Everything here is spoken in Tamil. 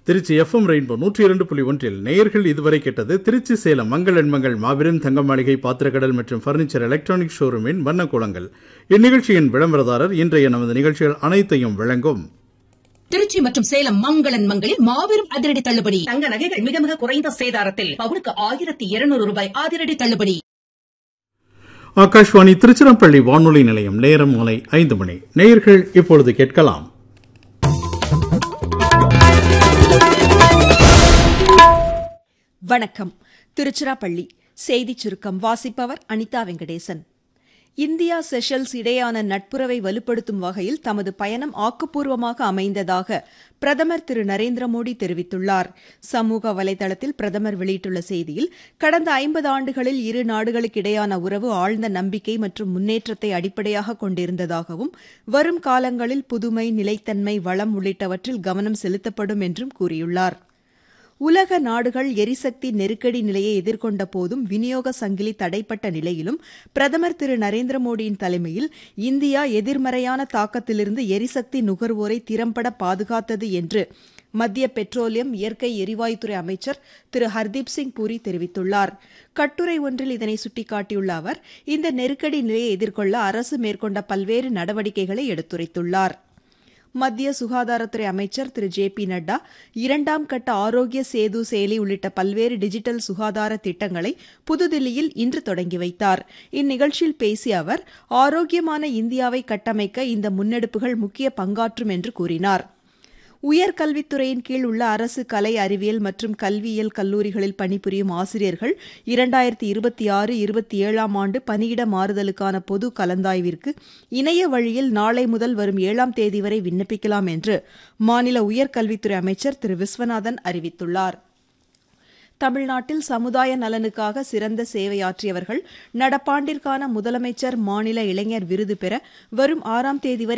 திருச்சி எஃப்எம் ரெயின்போ நூற்றி இரண்டு புள்ளி ஒன்றில் நேயர்கள் இதுவரை கேட்டது திருச்சி சேலம் மங்கள் எண்மங்கள் மாபெரும் தங்க மாளிகை பாத்திரக்கடல் மற்றும் பர்னிச்சர் எலக்ட்ரானிக் ஷோரூமின் வண்ணக்கூலங்கள் இந்நிகழ்ச்சியின் விளம்பரதாரர் இன்றைய நமது நிகழ்ச்சிகள் அனைத்தையும் வழங்கும் திருச்சி மற்றும் சேலம் மங்களன் மங்களில் மாபெரும் அதிரடி தள்ளுபடி தங்க நகைகள் மிக மிக குறைந்த சேதாரத்தில் பவுனுக்கு ஆயிரத்தி இருநூறு ரூபாய் அதிரடி தள்ளுபடி ஆகாஷ்வாணி திருச்சிராப்பள்ளி வானொலி நிலையம் நேரம் மாலை ஐந்து மணி நேயர்கள் இப்பொழுது கேட்கலாம் வணக்கம் திருச்சிராப்பள்ளி செய்திச் சுருக்கம் வாசிப்பவர் அனிதா வெங்கடேசன் இந்தியா செஷல்ஸ் இடையான நட்புறவை வலுப்படுத்தும் வகையில் தமது பயணம் ஆக்கப்பூர்வமாக அமைந்ததாக பிரதமர் திரு நரேந்திர மோடி தெரிவித்துள்ளார் சமூக வலைதளத்தில் பிரதமர் வெளியிட்டுள்ள செய்தியில் கடந்த ஐம்பது ஆண்டுகளில் இரு நாடுகளுக்கிடையான உறவு ஆழ்ந்த நம்பிக்கை மற்றும் முன்னேற்றத்தை அடிப்படையாக கொண்டிருந்ததாகவும் வரும் காலங்களில் புதுமை நிலைத்தன்மை வளம் உள்ளிட்டவற்றில் கவனம் செலுத்தப்படும் என்றும் கூறியுள்ளார் உலக நாடுகள் எரிசக்தி நெருக்கடி நிலையை எதிர்கொண்ட போதும் விநியோக சங்கிலி தடைப்பட்ட நிலையிலும் பிரதமர் திரு நரேந்திர மோடியின் தலைமையில் இந்தியா எதிர்மறையான தாக்கத்திலிருந்து எரிசக்தி நுகர்வோரை திறம்பட பாதுகாத்தது என்று மத்திய பெட்ரோலியம் இயற்கை எரிவாயுத்துறை அமைச்சர் திரு ஹர்தீப் சிங் பூரி தெரிவித்துள்ளார் கட்டுரை ஒன்றில் இதனை சுட்டிக்காட்டியுள்ள அவர் இந்த நெருக்கடி நிலையை எதிர்கொள்ள அரசு மேற்கொண்ட பல்வேறு நடவடிக்கைகளை எடுத்துரைத்துள்ளார் மத்திய சுகாதாரத்துறை அமைச்சர் திரு ஜே பி நட்டா இரண்டாம் கட்ட ஆரோக்கிய சேது செயலி உள்ளிட்ட பல்வேறு டிஜிட்டல் சுகாதார திட்டங்களை புதுதில்லியில் இன்று தொடங்கி வைத்தார் இந்நிகழ்ச்சியில் பேசிய அவர் ஆரோக்கியமான இந்தியாவை கட்டமைக்க இந்த முன்னெடுப்புகள் முக்கிய பங்காற்றும் என்று கூறினார் உயர்கல்வித்துறையின் கீழ் உள்ள அரசு கலை அறிவியல் மற்றும் கல்வியியல் கல்லூரிகளில் பணிபுரியும் ஆசிரியர்கள் இரண்டாயிரத்தி இருபத்தி ஆறு இருபத்தி ஏழாம் ஆண்டு பணியிட மாறுதலுக்கான பொது கலந்தாய்விற்கு இணைய வழியில் நாளை முதல் வரும் ஏழாம் தேதி வரை விண்ணப்பிக்கலாம் என்று மாநில உயர்கல்வித்துறை அமைச்சர் திரு விஸ்வநாதன் அறிவித்துள்ளார் தமிழ்நாட்டில் சமுதாய நலனுக்காக சிறந்த சேவையாற்றியவர்கள் நடப்பாண்டிற்கான முதலமைச்சர் மாநில இளைஞர் விருது பெற வரும் ஆறாம் தேதி வரை